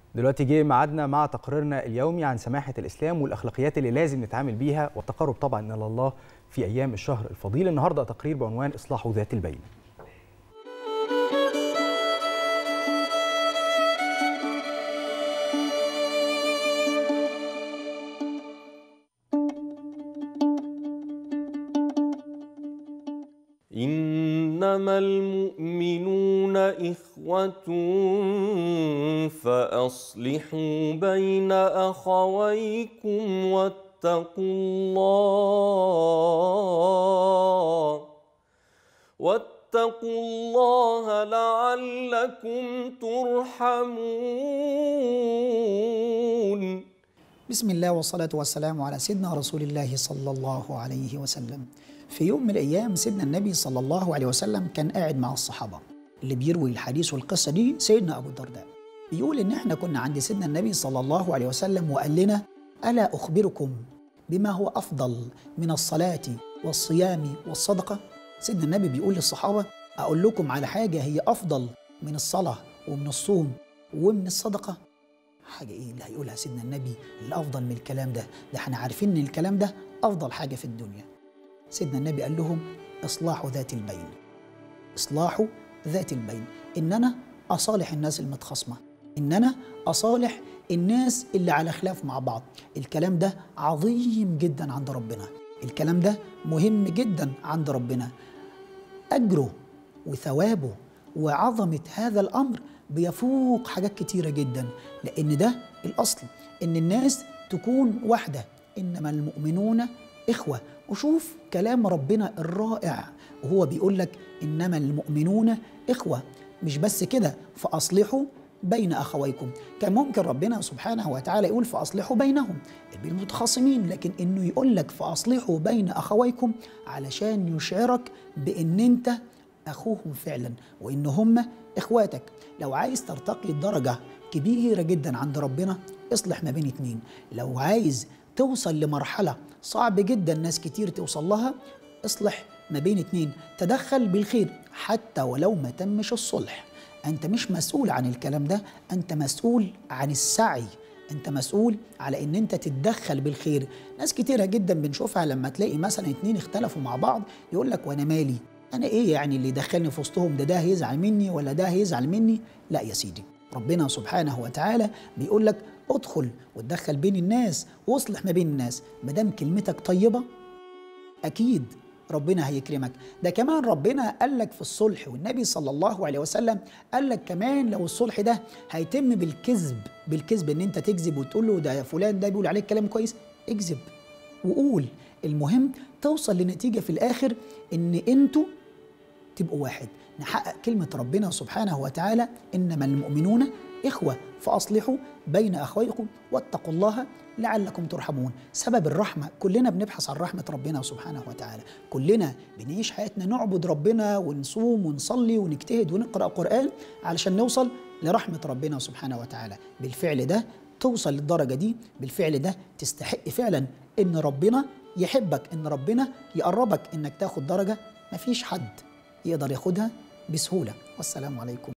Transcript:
دلوقتي جه ميعادنا مع تقريرنا اليومي عن سماحة الإسلام والأخلاقيات اللي لازم نتعامل بيها والتقرب طبعا إلى الله في أيام الشهر الفضيل النهاردة تقرير بعنوان إصلاح ذات البين إنما المؤمنون إخوة فأصلحوا بين أخويكم واتقوا الله واتقوا الله لعلكم ترحمون بسم الله والصلاة والسلام على سيدنا رسول الله صلى الله عليه وسلم في يوم من الأيام سيدنا النبي صلى الله عليه وسلم كان قاعد مع الصحابة اللي بيروي الحديث والقصة دي سيدنا أبو الدرداء بيقول إن إحنا كنا عند سيدنا النبي صلى الله عليه وسلم وقال لنا ألا أخبركم بما هو أفضل من الصلاة والصيام والصدقة سيدنا النبي بيقول للصحابة أقول لكم على حاجة هي أفضل من الصلاة ومن الصوم ومن الصدقة حاجة إيه اللي هيقولها سيدنا النبي اللي أفضل من الكلام ده ده احنا عارفين إن الكلام ده أفضل حاجة في الدنيا سيدنا النبي قال لهم إصلاح ذات البين إصلاح ذات البين إن أنا أصالح الناس المتخاصمة إن أنا أصالح الناس اللي على خلاف مع بعض الكلام ده عظيم جدا عند ربنا الكلام ده مهم جدا عند ربنا أجره وثوابه وعظمة هذا الأمر بيفوق حاجات كتيرة جدا لأن ده الأصل إن الناس تكون واحدة إنما المؤمنون إخوة وشوف كلام ربنا الرائع وهو بيقول لك إنما المؤمنون إخوة مش بس كده فأصلحوا بين أخويكم كان ممكن ربنا سبحانه وتعالى يقول فأصلحوا بينهم المتخاصمين لكن إنه يقول لك فأصلحوا بين أخويكم علشان يشعرك بإن أنت أخوهم فعلا وإن هم إخواتك لو عايز ترتقي درجة كبيرة جدا عند ربنا اصلح ما بين اتنين لو عايز توصل لمرحلة صعب جدا ناس كتير توصل لها اصلح ما بين اتنين تدخل بالخير حتى ولو ما تمش الصلح انت مش مسؤول عن الكلام ده انت مسؤول عن السعي انت مسؤول على ان انت تتدخل بالخير ناس كتيرة جدا بنشوفها لما تلاقي مثلا اتنين اختلفوا مع بعض يقول لك وانا مالي انا ايه يعني اللي دخلني في وسطهم ده ده هيزعل مني ولا ده هيزعل مني لا يا سيدي ربنا سبحانه وتعالى بيقول لك ادخل وتدخل بين الناس واصلح ما بين الناس ما دام كلمتك طيبه اكيد ربنا هيكرمك ده كمان ربنا قال لك في الصلح والنبي صلى الله عليه وسلم قال لك كمان لو الصلح ده هيتم بالكذب بالكذب ان انت تكذب وتقول له ده فلان ده بيقول عليك كلام كويس اكذب وقول المهم توصل لنتيجه في الاخر ان انتوا تبقوا واحد نحقق كلمة ربنا سبحانه وتعالى إنما المؤمنون إخوة فأصلحوا بين أخويكم واتقوا الله لعلكم ترحمون سبب الرحمة كلنا بنبحث عن رحمة ربنا سبحانه وتعالى كلنا بنعيش حياتنا نعبد ربنا ونصوم ونصلي ونجتهد ونقرأ قرآن علشان نوصل لرحمة ربنا سبحانه وتعالى بالفعل ده توصل للدرجة دي بالفعل ده تستحق فعلا إن ربنا يحبك إن ربنا يقربك إنك تاخد درجة مفيش حد يقدر ياخدها بسهولة والسلام عليكم